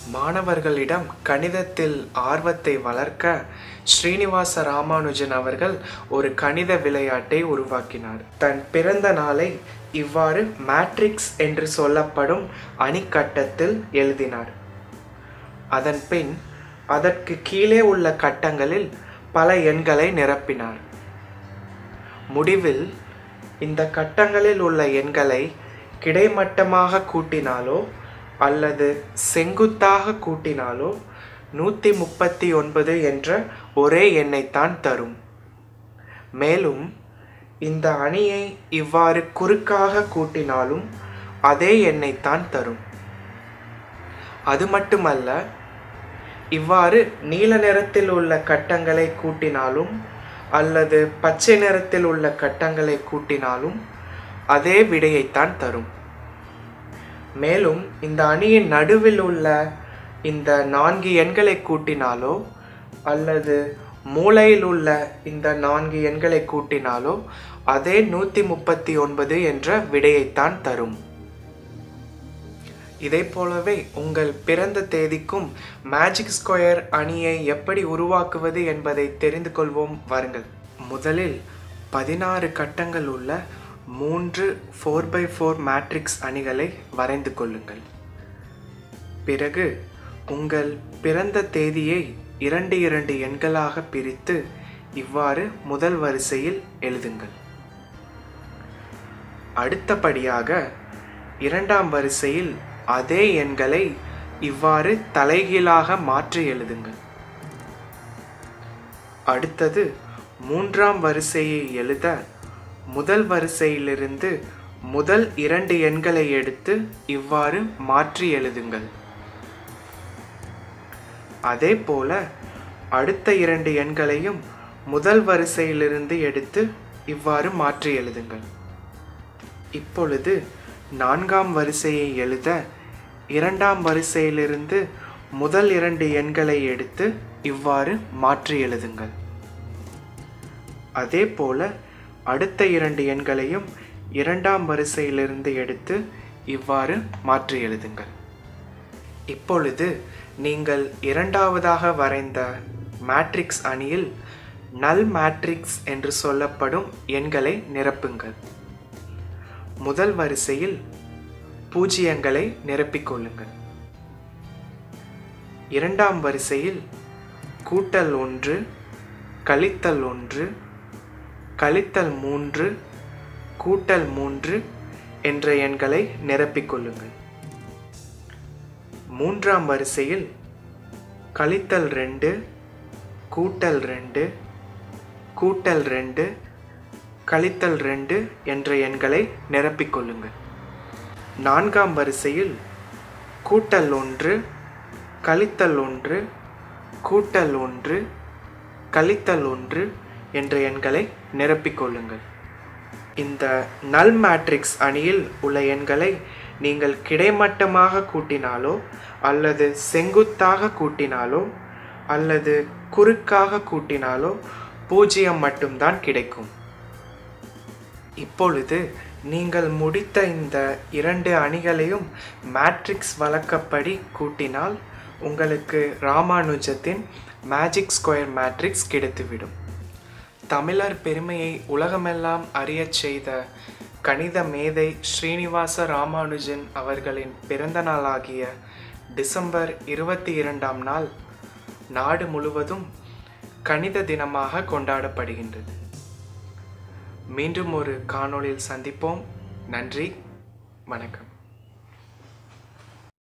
மாணவர்களிடம் கணிதத்தில் ஆர்வத்தை வளர்க்க ஸ்ரீனிவாச ராமானுஜன் அவர்கள் ஒரு கணித விளையாட்டை உருவாக்கினார் தன் பிறந்த நாளை இவ்வாறு மேட்ரிக்ஸ் என்று சொல்லப்படும் அணிக்கட்டத்தில் எழுதினார் அதன் பின் அதற்கு கீழே உள்ள கட்டங்களில் பல எண்களை நிரப்பினார் முடிவில் இந்த கட்டங்களில் உள்ள எண்களை கிடைமட்டமாக கூட்டினாலோ அல்லது செங்குத்தாக கூட்டினாலோ நூற்றி முப்பத்தி ஒன்பது என்ற ஒரே எண்ணைத்தான் தரும் மேலும் இந்த அணியை இவ்வாறு குறுக்காக கூட்டினாலும் அதே எண்ணைத்தான் தரும் அது மட்டுமல்ல இவ்வாறு நீல நிறத்தில் உள்ள கட்டங்களை கூட்டினாலும் அல்லது பச்சை நிறத்தில் உள்ள கட்டங்களை கூட்டினாலும் அதே விடையைத்தான் தரும் மேலும் இந்த அணியின் நடுவில் உள்ள இந்த நான்கு எண்களை கூட்டினாலோ அல்லது மூலையில் உள்ள இந்த நான்கு எண்களை கூட்டினாலோ அதே நூற்றி முப்பத்தி ஒன்பது என்ற விடையைத்தான் தரும் இதை போலவே உங்கள் பிறந்த தேதிக்கும் மேஜிக் ஸ்கொயர் அணியை எப்படி உருவாக்குவது என்பதை தெரிந்து கொள்வோம் வாருங்கள் முதலில் பதினாறு கட்டங்கள் உள்ள மூன்று ஃபோர் பை ஃபோர் மேட்ரிக்ஸ் அணிகளை வரைந்து கொள்ளுங்கள் பிறகு உங்கள் பிறந்த தேதியை இரண்டு இரண்டு எண்களாக பிரித்து இவ்வாறு முதல் வரிசையில் எழுதுங்கள் அடுத்தபடியாக இரண்டாம் வரிசையில் அதே எண்களை இவ்வாறு தலைகீழாக மாற்றி எழுதுங்கள் அடுத்தது மூன்றாம் வரிசையை எழுத முதல் வரிசையிலிருந்து முதல் இரண்டு எண்களை எடுத்து இவ்வாறு மாற்றி எழுதுங்கள் அதே போல அடுத்த இரண்டு எண்களையும் முதல் வரிசையிலிருந்து எடுத்து இவ்வாறு மாற்றி எழுதுங்கள் இப்பொழுது நான்காம் வரிசையை எழுத இரண்டாம் வரிசையிலிருந்து முதல் இரண்டு எண்களை எடுத்து இவ்வாறு மாற்றி எழுதுங்கள் அதே போல அடுத்த இரண்டு எண்களையும் இரண்டாம் வரிசையிலிருந்து எடுத்து இவ்வாறு மாற்றி எழுதுங்கள் இப்பொழுது நீங்கள் இரண்டாவதாக வரைந்த மேட்ரிக்ஸ் அணியில் நல் மேட்ரிக்ஸ் என்று சொல்லப்படும் எண்களை நிரப்புங்கள் முதல் வரிசையில் பூஜ்ஜியங்களை நிரப்பிக்கொள்ளுங்கள் இரண்டாம் வரிசையில் கூட்டல் ஒன்று கழித்தல் ஒன்று கழித்தல் மூன்று கூட்டல் மூன்று என்ற எண்களை நிரப்பிக்கொள்ளுங்கள் மூன்றாம் வரிசையில் கழித்தல் ரெண்டு கூட்டல் ரெண்டு கூட்டல் ரெண்டு கழித்தல் ரெண்டு என்ற எண்களை நிரப்பிக்கொள்ளுங்கள் நான்காம் வரிசையில் கூட்டல் ஒன்று கழித்தல் ஒன்று கூட்டல் ஒன்று கழித்தல் ஒன்று என்ற எண்களை நிரப்பிக்கொள்ளுங்கள் இந்த நல் மேட்ரிக்ஸ் அணியில் உள்ள எண்களை நீங்கள் கிடைமட்டமாக கூட்டினாலோ அல்லது செங்குத்தாக கூட்டினாலோ அல்லது குறுக்காக கூட்டினாலோ பூஜ்ஜியம் மட்டும்தான் கிடைக்கும் இப்பொழுது நீங்கள் முடித்த இந்த இரண்டு அணிகளையும் மேட்ரிக்ஸ் வழக்கப்படி கூட்டினால் உங்களுக்கு ராமானுஜத்தின் மேஜிக் ஸ்கொயர் மேட்ரிக்ஸ் கிடைத்துவிடும் தமிழர் பெருமையை உலகமெல்லாம் அறியச் செய்த கணித மேதை ஸ்ரீனிவாச ராமானுஜன் அவர்களின் பிறந்த நாளாகிய டிசம்பர் இருபத்தி இரண்டாம் நாள் நாடு முழுவதும் கணித தினமாக கொண்டாடப்படுகின்றது மீண்டும் ஒரு காணொளியில் சந்திப்போம் நன்றி வணக்கம்